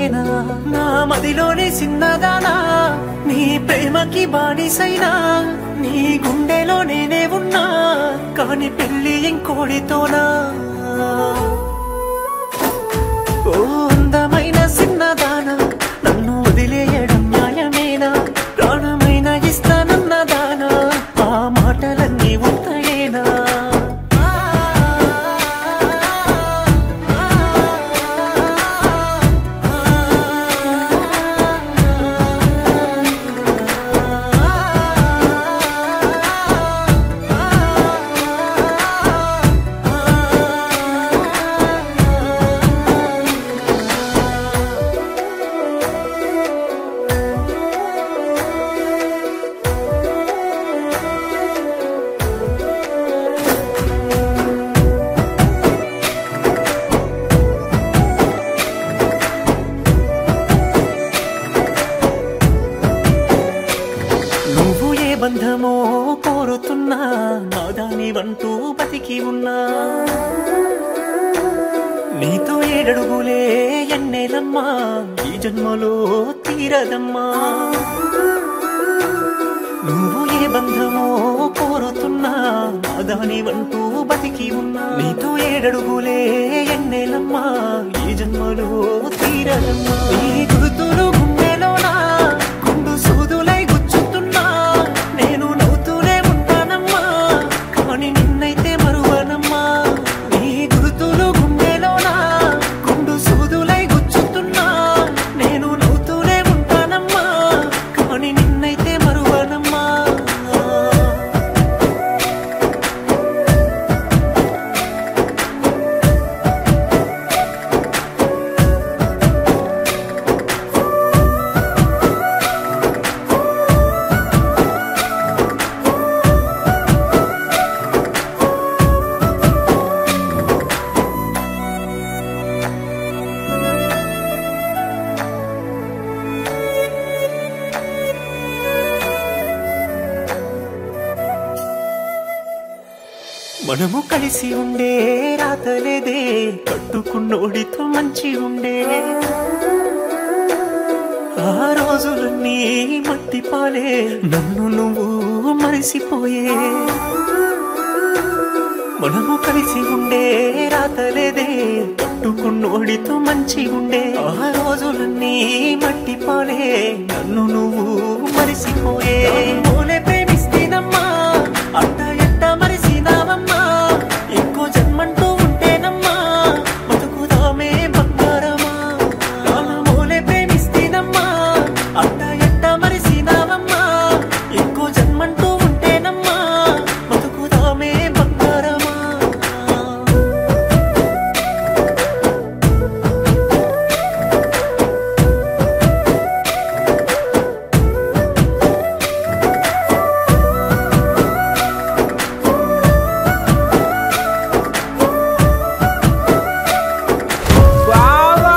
నేనా నా మదిలోని చిన్నదానా నీ ప్రేమకి బానిసైనా నీ గుండెలో నేనే ఉన్నా కాని పెళ్లి ఇంకోడితోనా ఓ అందమైన చిన్నదానా నన్ను వదిలేయడం న్యాయమేనా ప్రాణమైన ఇస్తానన్నదానా ఆ మాటలన్నీ ఉత్తయేనా నువ్వు ఏ బంధమో కోరుతున్నా నాదాని వంటూ బతికి ఉన్నా నీతో ఏడడుగులే ఎన్నేలమ్మా ఈ జన్మలో తీరదమ్మా నువ్వు ఏ బంధమో కోరుతున్నా నాదాని వంటూ బతికి ఉన్నా నీతో ఏడడుగులే ఎన్నేలమ్మా ఈ జన్మలో తీరదమ్మా నీ గుర్తులు గుండెలోనా గుండు సూదులై గుచ్చుతున్నా నేను నవ్వుతూనే ఉంటానమ్మా కానీ నిన్నైతే మరువనమ్మా నీ గుర్తులు గుండెలోనా గుండు సూదులై గుచ్చుతున్నా నేను నవ్వుతూనే ఉంటానమ్మా కానీ నిన్నైతే మరువనమ్మా మనము కలిసి ఉండే రాతలేదే కట్టుకున్నోడితో మంచి ఉండే ఆ రోజులన్నీ మట్టి పాలే నన్ను నువ్వు మరిసిపోయే మనము కలిసి ఉండే రాతలేదే కట్టుకున్నోడితో మంచి ఉండే ఆ రోజులన్నీ మట్టి పాలే నన్ను నువ్వు మరిసిపోయే మూలే ప్రేమిస్తేనమ్మా అట్ట ఎట్ట మరిసినావమ్మా ఇంకో జన్మంటూ ఉంటేనమ్మా బతుకుదామే బంగారమా నాన్న మూలే ప్రేమిస్తేనమ్మా అట్ట ఎట్ట మరిసినావమ్మా ఇంకో జన్మంటూ ఉంటేనమ్మా బతుకుదామే బంగారమా బావా